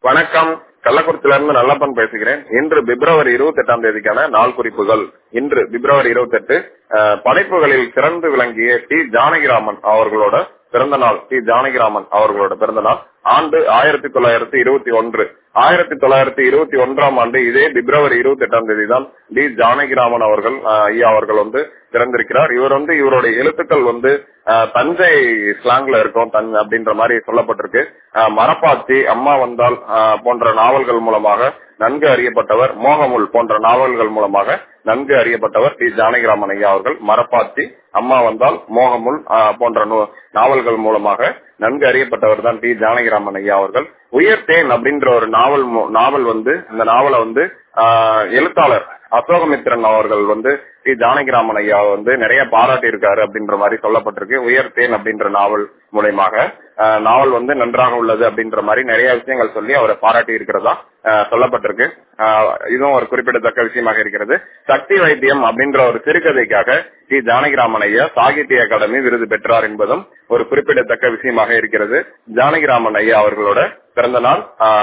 வணக்கம் கள்ளக்குறிச்சியில இருந்து நல்லப்பன் பேசுகிறேன் இன்று பிப்ரவரி இருபத்தி எட்டாம் தேதிக்கான நாள் குறிப்புகள் இன்று பிப்ரவரி இருபத்தி எட்டு படைப்புகளில் சிறந்து விளங்கிய டி ஜானகிராமன் அவர்களோட பிறந்த நாள் டி ஜானகிராமன் அவர்களோட பிறந்த நாள் ஆண்டு ஆயிரத்தி தொள்ளாயிரத்தி இருபத்தி ஒன்று ஆயிரத்தி தொள்ளாயிரத்தி இருபத்தி ஒன்றாம் ஆண்டு இதே பிப்ரவரி இருபத்தி எட்டாம் தேதி தான் டி ஜானகிராமன் அவர்கள் ஐயா அவர்கள் வந்து பிறந்திருக்கிறார் இவர் வந்து இவருடைய எழுத்துக்கள் வந்து தஞ்சை ஸ்லாங்ல இருக்கும் தன் அப்படின்ற மாதிரி சொல்லப்பட்டிருக்கு மரப்பாச்சி அம்மா வந்தால் போன்ற நாவல்கள் மூலமாக நன்கு அறியப்பட்டவர் மோகமுல் போன்ற நாவல்கள் மூலமாக நன்கு அறியப்பட்டவர் டி ஜானகிராமன் ஐயா அவர்கள் மரப்பாச்சி அம்மா வந்தால் மோகமுல் போன்ற நாவல்கள் மூலமாக நன்கு அறியப்பட்டவர் தான் டி ஜானகிராமன் ஐயா அவர்கள் உயர்த்தேன் அப்படின்ற ஒரு நாவல் நாவல் வந்து இந்த நாவலை வந்து எழுத்தாளர் அசோகமித்ரன் அவர்கள் வந்து டி ஜானகிராமன் ஐயா வந்து நிறைய பாராட்டி இருக்காரு அப்படின்ற மாதிரி சொல்லப்பட்டிருக்கு உயர்த்தேன் அப்படின்ற நாவல் மூலயமாக நாவல் வந்து நன்றாக உள்ளது அப்படின்ற மாதிரி நிறைய விஷயங்கள் சொல்லி அவரை பாராட்டி இருக்கிறதா சொல்லப்பட்டிருக்கு இதுவும் ஒரு குறிப்பிடத்தக்க விஷயமாக இருக்கிறது சக்தி வைத்தியம் அப்படின்ற ஒரு சிறுகதைக்காக டி ஜானகிராமன் ஐயா சாகித்ய அகாடமி விருது பெற்றார் என்பதும் ஒரு குறிப்பிடத்தக்க விஷயமாக இருக்கிறது ஜானகிராமன் ஐயா அவர்களோட பிறந்த நாள்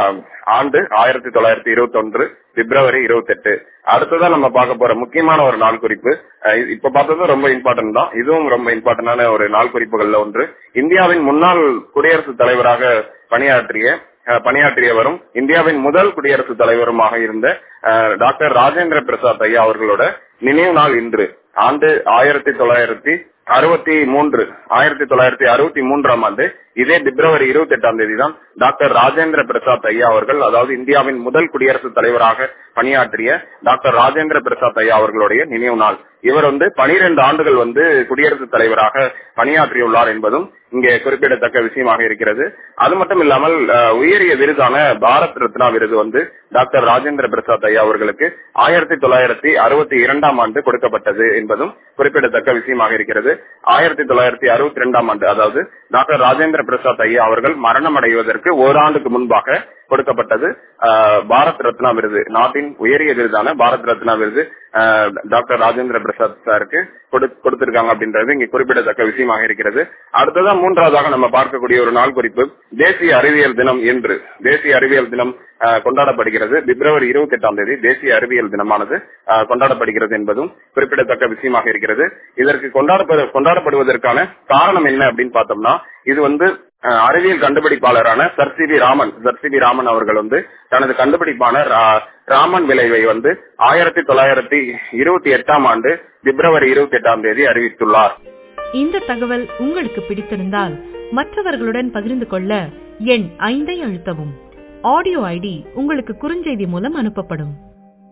ஆண்டு ஆயிரத்தி தொள்ளாயிரத்தி இருபத்தி ஒன்று பிப்ரவரி இருபத்தி எட்டு அடுத்ததான் நம்ம பார்க்க போற முக்கியமான ஒரு நாள் குறிப்பு இப்ப பார்த்ததும் ரொம்ப இம்பார்ட்டன்ட் தான் இதுவும் ரொம்ப இம்பார்ட்டன்டான ஒரு நாள் குறிப்புகள்ல ஒன்று இந்தியாவின் முன்னாள் குடியரசுத் தலைவராக பணியாற்றிய பணியாற்றியவரும் இந்தியாவின் முதல் குடியரசுத் தலைவருமாக இருந்த டாக்டர் ராஜேந்திர பிரசாத் ஐயா அவர்களோட நினைவு நாள் இன்று ஆண்டு ஆயிரத்தி தொள்ளாயிரத்தி அறுபத்தி மூன்று ஆயிரத்தி தொள்ளாயிரத்தி அறுபத்தி மூன்றாம் ஆண்டு இதே பிப்ரவரி இருபத்தி எட்டாம் தேதி தான் டாக்டர் ராஜேந்திர பிரசாத் ஐயா அவர்கள் அதாவது இந்தியாவின் முதல் குடியரசுத் தலைவராக பணியாற்றிய டாக்டர் ராஜேந்திர பிரசாத் ஐயா அவர்களுடைய நினைவு நாள் இவர் வந்து பனிரெண்டு ஆண்டுகள் வந்து குடியரசுத் தலைவராக பணியாற்றியுள்ளார் என்பதும் இங்கே குறிப்பிடத்தக்க விஷயமாக இருக்கிறது அது மட்டும் இல்லாமல் உயரிய விருதான பாரத் ரத்னா விருது வந்து டாக்டர் ராஜேந்திர பிரசாத் ஐயா அவர்களுக்கு ஆயிரத்தி தொள்ளாயிரத்தி அறுபத்தி இரண்டாம் ஆண்டு கொடுக்கப்பட்டது என்பதும் குறிப்பிடத்தக்க விஷயமாக இருக்கிறது ஆயிரத்தி தொள்ளாயிரத்தி அறுபத்தி இரண்டாம் ஆண்டு அதாவது டாக்டர் ராஜேந்திர பிரசாத் ஐயா அவர்கள் மரணம் அடைவதற்கு ஓராண்டுக்கு முன்பாக கொடுக்கப்பட்டது பாரத் ரத்னா விருது நாட்டின் உயரிய விருதான பாரத் ரத்னா விருது டாக்டர் ராஜேந்திர பிரசாத் சாருக்கு கொடுத்திருக்காங்க அப்படின்றது இங்க குறிப்பிடத்தக்க விஷயமாக இருக்கிறது அடுத்ததான் மூன்றாவதாக நம்ம பார்க்கக்கூடிய ஒரு நாள் குறிப்பு தேசிய அறிவியல் தினம் என்று தேசிய அறிவியல் தினம் கொண்டாடப்படுகிறது பிப்ரவரி இருபத்தி எட்டாம் தேதி தேசிய அறிவியல் தினமானது கொண்டாடப்படுகிறது என்பதும் குறிப்பிடத்தக்க விஷயமாக இருக்கிறது இதற்கு கொண்டாட கொண்டாடப்படுவதற்கான காரணம் என்ன அப்படின்னு பார்த்தோம்னா இது வந்து அறிவியல் கண்டுபிடிப்பாளரான sir C V Raman sir C V Raman அவர்கள் வந்து தனது கண்டுபிடிப்பான ராமன் விளைவை வந்து ஆயிரத்தி தொள்ளாயிரத்தி இருபத்தி எட்டாம் ஆண்டு பிப்ரவரி இருபத்தி எட்டாம் தேதி அறிவித்துள்ளார் இந்த தகவல் உங்களுக்கு பிடித்திருந்தால் மற்றவர்களுடன் பகிர்ந்து கொள்ள எண் ஐந்தை அழுத்தவும் ஆடியோ ஐடி உங்களுக்கு குறுஞ்செய்தி மூலம் அனுப்பப்படும்